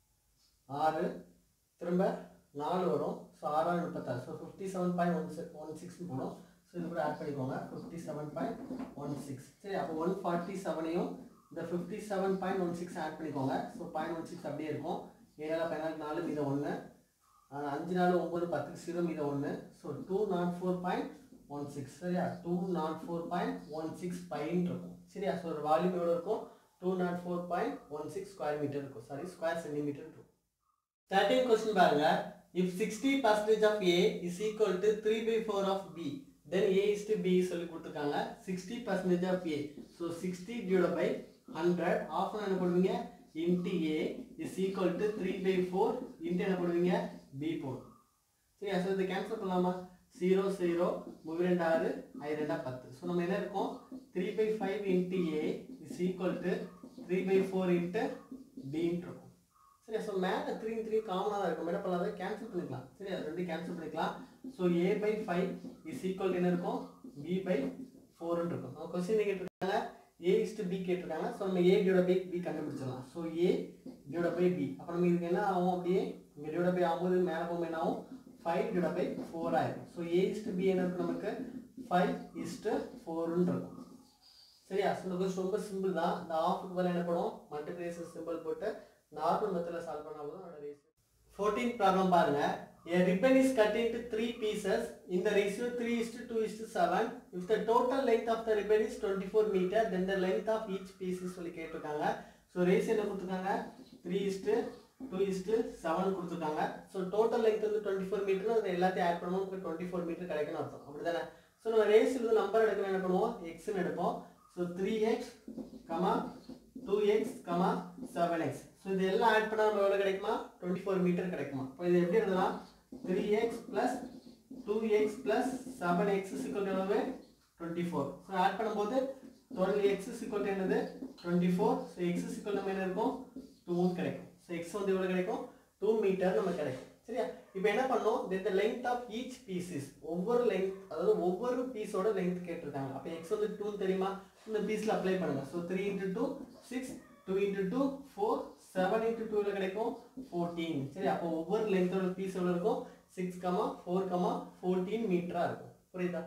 ஆறு திரும்ப நாலு வரும் ஸோ ஆறாயிரம் முப்பத்தாறு so fifty seven point one six one six போடும் ஸோ இது கூட ஆட் பண்ணிக்கோங்க fifty seven point one six சரி அப்போ ஒன் ஃபார்ட்டி செவனையும் இந்த fifty seven point one six add பண்ணிக்கோங்க ஸோ பாயிண்ட் ஒன் சிக்ஸ் அப்படியே இருக்கும் ஏழாயிரம் பதினாலு நாலு மீதம் ஒன்று அஞ்சு நாலு ஒம்பது பத்துக்கு ஜீரோ மீதம் ஒன்று so two nought four point one six சரியா two nought four point one six fine இருக்கும் சரியா ஸோ ஒரு வால்யூம் எவ்வளோ இருக்கும் two nought four point one six square metre இருக்கும் சாரி ஸ்கொயர் சென்டிமீட்டர் இருக்கும் தேர்ட்டீன் கொஸ்டின் பாருங்க if sixty percentage of A is equal to three by four of B then A is to B சொல்லி கொடுத்துருக்காங்க sixty percentage of A so sixty divide by hundred of என்ன போடுவீங்க into A is equal to three by four into என்ன போடுவீங்க B போடும் சரி so இதை cancel பண்ணலாமா ஜீரோ ஜீரோ மூணு ரெண்டு ஆறு ஐ ரெண்டா பத்து ஸோ நம்ம என்ன இருக்கும் three by five into A is equal to three by four into பின்ட்டு இருக்கும் சரியா ஸோ மேலே த்ரீ த்ரீ காமனாக தான் இருக்கும் என்ன பண்ணலாம் அதை கேன்சல் பண்ணிக்கலாம் சரி அது ரெண்டு கேன்சல் பண்ணிக்கலாம் so A by five is equal என்ன இருக்கும் பி பை ஃபோர்னு இருக்கும் நம்ம கொஸ்டின் கேட்டிருக்காங்க ஏ இஸ் டு பி கேட்டிருக்காங்க ஸோ நம்ம ஏ டியோட பை பி கண்டுபிடிச்சிடலாம் ஸோ ஏ டியோட பை பி அப்போ நம்ம இதுக்கு என்ன ஆகும் அப்படியே இங்கே டியோட பை ஆகும்போது மேலே போகும்போது என்ன ஆகும் ஃபைவ் டிவைட் பை ஃபோர் ஆயிரும் ஸோ ஏ இஸ்டு பி என்ன இருக்கு நமக்கு ஃபைவ் இஸ்டு ஃபோர்னு இருக்கும் சரியா ஸோ இந்த கொஸ்டின் ரொம்ப சிம்பிள் தான் இந்த ஆஃபுக்கு பதில் என்ன பண்ணுவோம் மல்டிப்ளிகேஷன் சிம்பிள் போட்டு நார்மல் மெத்தடில் சால்வ் பண்ணா போதும் அதோட ரேஷியோ ஃபோர்டீன் ப்ராப்ளம் பாருங்க A ribbon is cut into three pieces in the ratio 3 is to 2 is to 7. If the total length of the ribbon is 24 meter, then the length of each piece is சொல்லி கேட்டிருக்காங்க so ratio என்ன கொடுத்துருக்காங்க three is to two is to seven கொடுத்துருக்காங்க so total length வந்து twenty four metre அது எல்லாத்தையும் add பண்ணுவோம் உங்களுக்கு டுவெண்ட்டி ஃபோர் மீட்டர் கிடைக்கும்னு அர்த்தம் அப்படி தானே ஸோ நம்ம ரேஷியோ வந்து நம்பர் எடுக்கணும் என்ன பண்ணுவோம் எக்ஸ்னு எடுப்போம் so three x comma two x comma seven x so இது எல்லாம் ஆட் பண்ணால் நம்ம எவ்வளோ கிடைக்குமா டுவெண்ட்டி ஃபோர் மீட்டர் கிடைக்குமா இப்போ இது எப்படி எழுதலாம் three x plus two x plus seven x சிக்கல் எவ்வளவு டுவெண்ட்டி ஃபோர் ஸோ ஆட் பண்ணும்போது டுவெல் எக்ஸ் சிக்கல் என்னது டுவெண்ட்டி ஃபோர் ஸோ எக்ஸ் சிக்கல் நம்ம என்ன இருக்கும் டூன்னு கிடைக்கும் ஸோ எக்ஸ் வந்து எவ்வளோ கிடைக்கும் டூ மீட்டர் நமக்கு கிடைக்கும் சரியா இப்போ என்ன பண்ணோம் இந்த லென்த் ஆஃப் ஈச் பீசஸ் ஒவ்வொரு லென்த் அதாவது ஒவ்வொரு பீஸோட லென்த் கேட்டிருக்காங்க அப்போ எக்ஸ் வந்து டூன்னு தெரியுமா இந்த பீஸில் அப்ளை பண்ணுங்க so three into two six two into two four seven into டூவில் கிடைக்கும் ஃபோர்டீன் சரி அப்போ ஒவ்வொரு லென்த்தோட பீஸ் எவ்வளோ இருக்கும் six comma four comma fourteen மீட்டராக இருக்கும் புரியுதா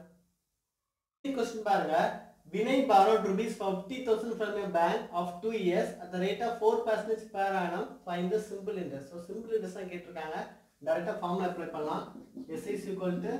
கொஸ்டின் பாருங்க Vinay borrowed rupees 50,000 from a bank of 2 years at the rate of 4 percentage per annum. Find the simple interest. So simple interest தான் கேட்டிருக்காங்க டைரக்டா ஃபார்முலா அப்ளை பண்ணலாம் S is equal to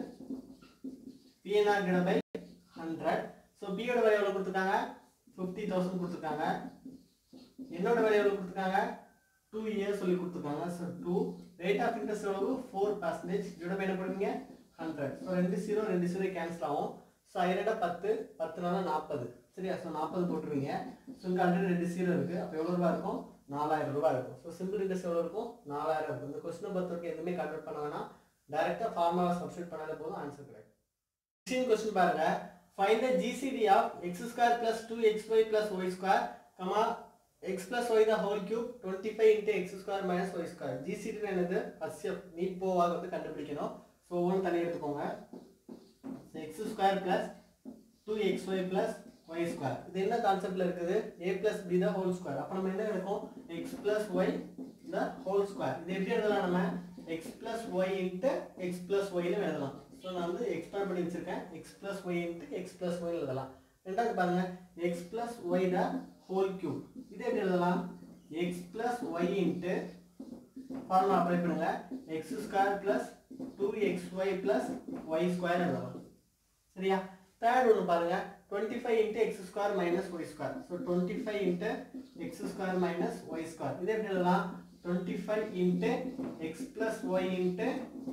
PNR divided by 100. So B யோட value எவ்வளவு கொடுத்திருக்காங்க 50,000 கொடுத்திருக்காங்க என்னோட value எவ்வளவு கொடுத்திருக்காங்க 2 இயர்ஸ் சொல்லி கொடுத்திருக்காங்க ஸோ 2 ரேட் ஆஃப் இன்ட்ரெஸ்ட் எவ்வளவு 4 பர்சன்டேஜ் டிவைட் பை என்ன பண்ணுவீங்க 100 ஸோ ரெண்டு ஜீரோ ரெண்டு ஜீரோ கேன்சல் ஆகும் ஸோ ஐரெண்டா பத்து பத்து நாளா நாற்பது சரியா ஸோ நாற்பது போட்டுருவீங்க ஸோ இங்கே ஹண்ட்ரட் ரெண்டு ஜீரோ இருக்கு அப்போ எவ்வளோ ரூபா இருக்கும் நாலாயிரம் ரூபாய் இருக்கும் ஸோ சிம்பிள் இன்ட்ரெஸ்ட் எவ்வளோ இருக்கும் நாலாயிரம் இருக்கும் இந்த கொஸ்டினை பொறுத்த வரைக்கும் எதுவுமே கன்வெர்ட் பண்ண வேணாம் டேரெக்டாக ஃபார்முலா சப்ஸ்டியூட் பண்ணாலே போதும் ஆன்சர் கிடைக்கும் சிக்ஸ்டீன் கொஸ்டின் பாருங்க find the GCD of x square plus two x y plus y square comma x plus y the whole cube twenty five into x square minus y square GCD என்னது HCF NEET போவாக வந்து கண்டுபிடிக்கணும் so ஒவ்வொன்று தனியாக எடுத்துக்கோங்க x square plus two x y plus y square இது என்ன கான்செப்ட்ல இருக்குது A plus B the whole square அப்போ நம்ம என்ன எடுக்கும் x plus y the whole square இது எப்படி எழுதலாம் நம்ம x plus y into x plus ஒய்னு எழுதலாம் ஸோ நான் வந்து எக்ஸ்பேண்ட் பண்ணி வச்சிருக்கேன் x plus y into x plus y எழுதலாம் ரெண்டாவது பாருங்க x plus y the whole cube இது எப்படி எழுதலாம் X plus y into formula apply பண்ணுங்க x square plus two x y plus y square எழுதலாம் சரியா தேர்ட் ஒன்று பாருங்க twenty five into x square minus y square so twenty five into x square minus y square இது எப்படி எழுதலாம் twenty five into x plus y into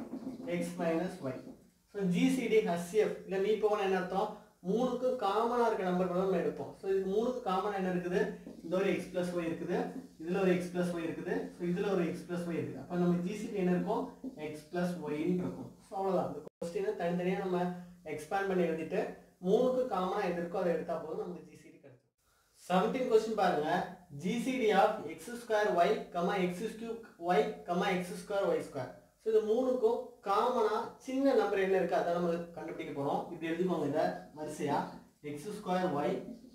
x minus y so GCD HCF இல்லை மீ போன என்ன அர்த்தம் மூணுக்கும் காமனாக இருக்க நம்பர் கூட நம்ம எடுப்போம் ஸோ இது மூணுக்கு காமனாக என்ன இருக்குது இந்த ஒரு எக்ஸ் பிளஸ் ஒய் இருக்குது இதில் ஒரு எக்ஸ் பிளஸ் ஒய் இருக்குது ஸோ இதில் ஒரு எக்ஸ் பிளஸ் ஒய் இருக்குது அப்போ நம்ம ஜிசிடி என்ன இருக்கும் எக்ஸ் பிளஸ் ஒய்ன்னு இருக்கும் ஸோ அவ்வளோதான் இந்த கொஸ்டினை தனித்தனியாக நம்ம எக்ஸ்பேண்ட் பண்ணி எழுதிட்டு மூணுக்கு காமனாக எது இருக்கோ அதை எடுத்தால் போதும் நமக்கு ஜிசிடி கிடைக்கும் செவன்டீன் கொஸ்டின் பாருங்க GCD of x square y comma x cube y comma x square y square so இது மூணுக்கும் காமனாக சின்ன நம்பர் என்ன இருக்குது அதை நம்ம கண்டுபிடிக்க போகிறோம் இப்படி எழுதிக்கோங்க இதை வரிசையாக x square y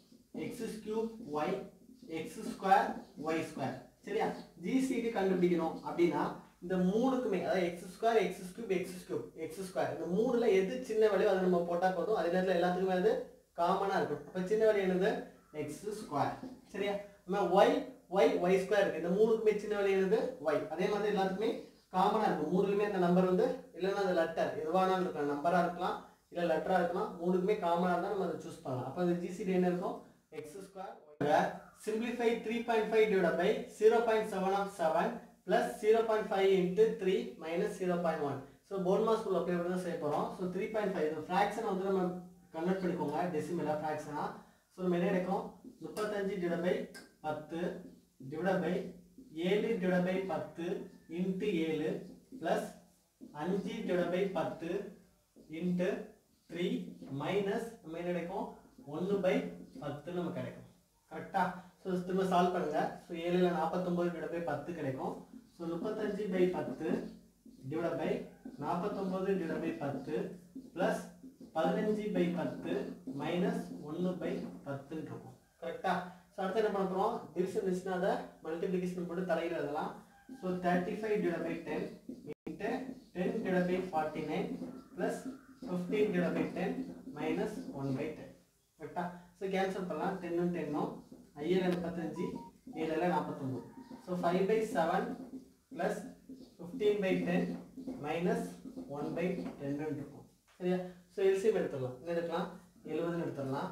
x cube y x square y square சரியா ஜிசிடி கண்டுபிடிக்கணும் அப்படின்னா இந்த மூணுக்குமே அதாவது x square x cube x cube x square இந்த மூணுல எது சின்ன வேலையோ அதை நம்ம போட்டால் போதும் அதே நேரத்தில் எல்லாத்துக்குமே அது காமனாக இருக்கும் அப்போ சின்ன வேலை என்னது எக்ஸ் ஸ்கொயர் சரியா நம்ம ஒய் ஒய் ஒய் ஸ்கொயர் இருக்கு இந்த மூணுக்குமே சின்ன வேலை என்னது ஒய் அதே மாதிரி எல்லாத்துக்குமே காமனாக இருக்கும் மூணுலையுமே அந்த நம்பர் வந்து இல்லைன்னா அந்த லெட்டர் எதுவானாலும் இருக்கலாம் நம்பராக இருக்கலாம் இல்லை லெட்டராக இருக்கலாம் மூணுக்குமே காமனாக இருந்தால் நம்ம அதை சூஸ் பண்ணலாம் அப்போ அந்த ஜிசிடி என்ன இருக்கும் x square simplify three point five divide by zero point seven of seven plus zero point five into three minus zero point one so BODMAS school apply பண்ணி தான் செய்ய போகிறோம் so three point five fraction வந்து நம்ம convert பண்ணிக்கோங்க டெசிமலாக ஃப்ராக்ஷனாக so நம்ம என்ன கிடைக்கும் முப்பத்தஞ்சு டிவைட் பை பத்து டிவைட் பை ஏழு டிவைட் பை பத்து இன்ட்டு ஏழு ப்ளஸ் அஞ்சு டிவைட் பை பத்து இன்ட்டு த்ரீ மைனஸ் நம்ம என்ன கிடைக்கும் ஒன்று பை பத்து நம்ம கிடைக்கும் கரெக்டா ஸோ திரும்ப சால்வ் பண்ணுங்க ஸோ ஏழுல நாற்பத்தொம்பது டிவைட் பை பத்து கிடைக்கும் ஸோ முப்பத்தஞ்சு பை பத்து டிவைட் பை நாற்பத்தொம்பது டிவைட் பை பத்து ப்ளஸ் பதினஞ்சு பை பத்து மைனஸ் ஒன்று பை பத்துன்னு இருக்கும் கரெக்டா ஸோ அடுத்து என்ன பண்ண போகிறோம் டிவிஷன் இருந்துச்சுன்னா அதை மல்டிப்ளிகேஷன் போட்டு தலையில் எழுதலாம் so thirty five divide by ten into ten divide by forty nine plus fifteen divide by ten minus one by ten கரெக்டா ஸோ கேன்சல் பண்ணலாம் டென்னும் டென்னும் ஐஏழு முப்பத்தஞ்சு ஏழில் நாற்பத்தொம்பது so five by seven plus fifteen by ten minus one by டென்னு இருக்கும் சரியா ஸோ எல்சிஎம் எடுத்துடலாம் என்ன எடுக்கலாம் எழுபதுன்னு எடுத்துடலாம்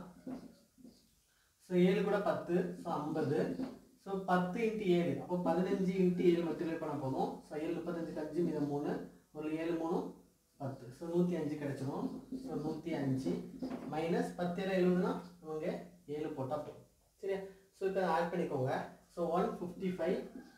ஸோ ஏழு கூட பத்து ஸோ ஐம்பது ஸோ பத்து இன்ட்டு ஏழு அப்போ பதினஞ்சு இன்ட்டு ஏழு மட்டுமே பண்ண போதும் ஸோ ஏழு முப்பத்தஞ்சுக்கு அஞ்சு மீதம் மூணு ஒரு ஏழு மூணு பத்து ஸோ நூற்றி அஞ்சு கிடைச்சிரும் ஸோ நூற்றி அஞ்சு மைனஸ் பத்து ஏழு எழுபதுனா நமக்கு ஏழு போட்டால் போதும் சரியா ஸோ இப்போ ஆட் பண்ணிக்கோங்க so one fifty five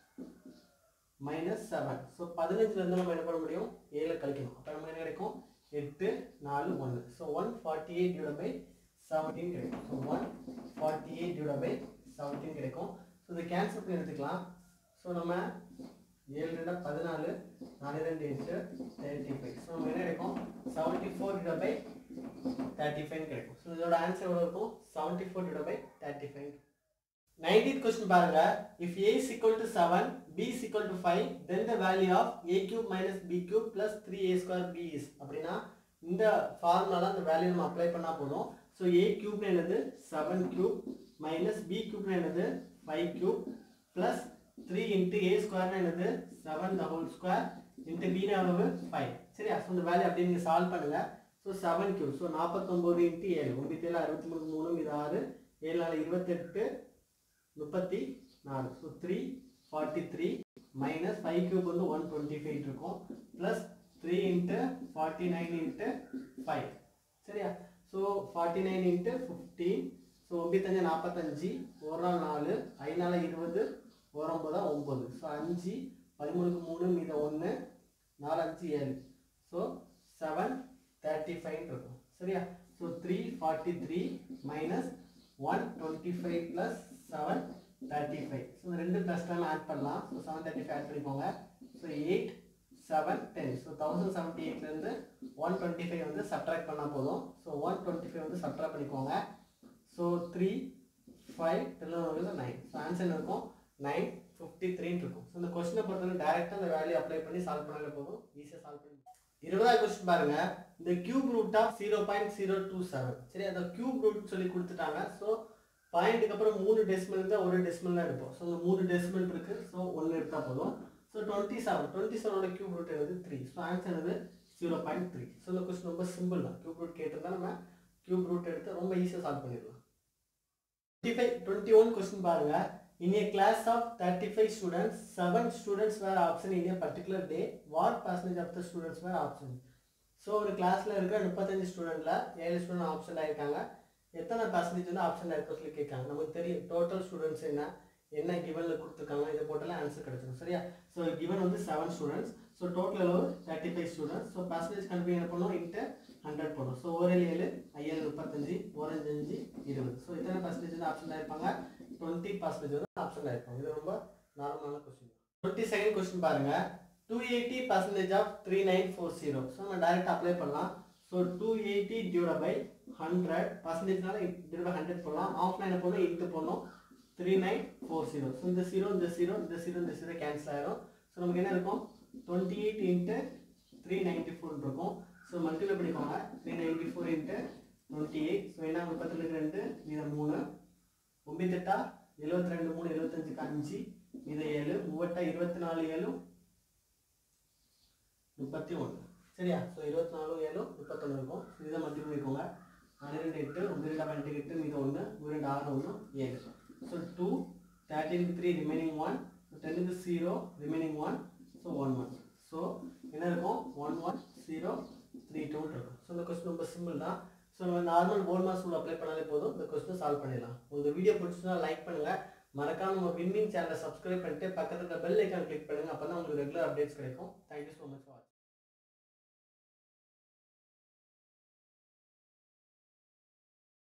minus seven so பதினஞ்சுலேருந்து நம்ம என்ன பண்ண முடியும் ஏழு கழிக்கணும் அப்போ நம்ம என்ன கிடைக்கும் எட்டு நாலு ஒன்று so one forty eight divide by seventeen கிடைக்கும் so one forty eight divide by seventeen கிடைக்கும் ஸோ இதை கேன்சல் பண்ணி எடுத்துக்கலாம் ஸோ நம்ம ஏழு ரெண்டா பதினாலு நாலு ரெண்டு எட்டு தேர்ட்டி ஃபைவ் ஸோ நம்ம என்ன கிடைக்கும் seventy four divide by thirty five கிடைக்கும் ஸோ இதோட ஆன்சர் எவ்வளோ இருக்கும் seventy four divide by thirty five nineteenth question பாருங்க if A is equal to seven B is equal to five then the value of A cube minus B cube plus three A square B is அப்படின்னா இந்த ஃபார்முலால அந்த value நம்ம apply பண்ணால் போதும் so A கியூப்னு என்னது seven cube minus B கியூப்னு என்னது five cube plus three into A ஸ்கொயர்னு என்னது seven the whole square into பின்னு எவ்வளவு ஃபைவ் சரியா ஸோ இந்த வேல்யூ அப்படியே நீங்கள் சால்வ் பண்ணுங்க ஸோ செவன் கியூப் ஸோ நாற்பத்தொம்போது இன்ட்டு ஏழு ஒன்பத்தி ஏழு அறுபத்தி மூணு மூணு இது ஆறு ஏழு நாலு இருபத்தெட்டு முப்பத்தி நாலு so three forty three minus five cube வந்து ஒன் டுவெண்ட்டி ஃபைவ் இருக்கும் plus three into forty nine into five சரியா so forty nine into fifteen so ஒம்பத்தஞ்சு நாற்பத்தஞ்சு ஒரு நாள் நாலு ஐநாள் இருபது ஒரு ஒம்பதா ஒம்பது ஸோ அஞ்சு பதிமூணுக்கு மூணு மீத ஒன்று நாலு அஞ்சு ஏழு ஸோ செவன் தேர்ட்டி ஃபைவ் இருக்கும் சரியா so three forty three minus one twenty five plus seven thirty five so இந்த ரெண்டு ப்ளஸ் டைம் ஆட் பண்ணலாம் so seven thirty five add பண்ணிக்கோங்க so eight seven ten so thousand seventy எயிட்லேருந்து one twenty five வந்து subtract பண்ணால் போதும் so one twenty five வந்து subtract பண்ணிக்கோங்க so three five ten nine so answer இருக்கும் nine fifty த்ரீன்னு இருக்கும் ஸோ இந்த கொஸ்டினை பொறுத்தவரை டேரெக்டாக அந்த வேல்யூ அப்ளை பண்ணி சால்வ் பண்ணாலே போதும் ஈஸியாக சால்வ் பண்ணி இருபதாவது கொஸ்டின் பாருங்க இந்த cube root of zero point zero two seven சரி அந்த கியூப் ரூட் சொல்லி கொடுத்துட்டாங்க ஸோ பாயிண்ட்டுக்கு அப்புறம் மூணு டெசிமல் இருந்தால் ஒரு டெசிமல் தான் எடுப்போம் ஸோ இந்த மூணு டெசிமல் இருக்கு ஸோ ஒன்று எடுத்தால் போதும் ஸோ டுவெண்ட்டி செவன் டுவெண்ட்டி செவனோட கியூப் ரூட் என்னது த்ரீ ஸோ ஆன்சர் என்னது ஜீரோ பாயிண்ட் த்ரீ ஸோ இந்த கொஸ்டின் ரொம்ப சிம்பிள் தான் கியூப் ரூட் கேட்டிருந்தா நம்ம கியூப் ரூட் எடுத்து ரொம்ப ஈஸியாக சால்வ் பண்ணிடலாம் twenty five twenty one question பாருங்க in a class of thirty five students seven students were absent in a particular day what percentage of the students were absent so ஒரு கிளாஸில் இருக்கிற முப்பத்தஞ்சு ஸ்டூடெண்ட்டில் ஏழு ஸ்டூடெண்ட் ஆப்ஷன் ஆயிருக்காங்க எத்தனை percentage வந்து option இருக்க சொல்லி கேட்காங்க நமக்கு தெரியும் டோட்டல் ஸ்டூடெண்ட்ஸ் என்ன என்ன கிவனில் கொடுத்துருக்காங்க இதை போட்டாலே ஆன்சர் கிடைச்சிடும் சரியா ஸோ கிவன் வந்து செவன் ஸ்டூடெண்ட்ஸ் ஸோ டோட்டல் அளவு thirty five students so percentage கண்டுபிடி என்ன பண்ணும் இன்ட்டு ஹண்ட்ரட் போடும் ஸோ ஒரு ஏழு ஐஏழு முப்பத்தஞ்சு ஓரஞ்சு அஞ்சு இருபது ஸோ இத்தனை பர்சன்டேஜ் வந்து ஆப்ஷன் ஆயிருப்பாங்க டுவெண்ட்டி பர்சன்டேஜ் வந்து ஆப்ஷன் ஆயிருப்பாங்க இது ரொம்ப நார்மலான கொஸ்டின் டுவெண்ட்டி செகண்ட் கொஸ்டின் பாருங்க two eighty percentage of three nine four zero so நம்ம டைரக்ட் அப்ளை பண்ணலாம் so two eighty divide by hundred பர்சன்டேஜ்னால டிவைட் பை ஹண்ட்ரட் போடலாம் ஆஃப் லைனை போடணும் இன்ட்டு போடணும் three nine four zero so இந்த zero இந்த ஜீரோ இந்த ஜீரோ இந்த ஜீரோ கேன்சல் ஆயிரும் ஸோ நமக்கு என்ன இருக்கும் twenty eight into three ninety four இருக்கும் ஸோ மல்டிப்ளை பண்ணிக்கோங்க three ninety four into twenty eight so என்ன முப்பத்தி ரெண்டு மீதம் மூணு ஒம்பத்தெட்டா எழுபத்தி ரெண்டு மூணு எழுபத்தஞ்சுக்கு அஞ்சு மீதம் ஏழு மூவட்டா இருபத்தி நாலு ஏழு முப்பத்தி ஒன்று சரியா ஸோ இருபத்தி நாலு ஏழு முப்பத்தொன்று இருக்கும் இதை மல்டிப்ளை பண்ணிக்கோங்க பன்னிரெண்டு எட்டு ஒன்று ரெண்டு பன்னெண்டு எட்டு மீது ஒன்று ஒரு ரெண்டு ஆறு ஒன்று ஏழு ஸோ டூ தேர்ட்டினுக்கு த்ரீ ரிமைனிங் ஒன் டென்னுக்கு zero remaining one so one one so என்ன இருக்கும் one one zero three two இருக்கும் ஸோ இந்த கொஸ்டின் ரொம்ப சிம்பிள் தான் ஸோ நம்ம normal BODMAS rule apply பண்ணாலே போதும் இந்த கொஸ்டின் சால்வ் பண்ணிடலாம் உங்களுக்கு வீடியோ பிடிச்சிருந்தா லைக் பண்ணுங்கள் மறக்காம நம்ம வின்னிங் சேனலை சப்ஸ்கிரைப் பண்ணிட்டு பக்கத்துல பெல் ஐக்கான் கிளிக் பண்ணுங்க அப்போ தான் உங்களுக்கு ரெகுலர் அப்டேட்ஸ் கிடைக்கும் தேங்க்யூ ஸோ மச் ஃபார்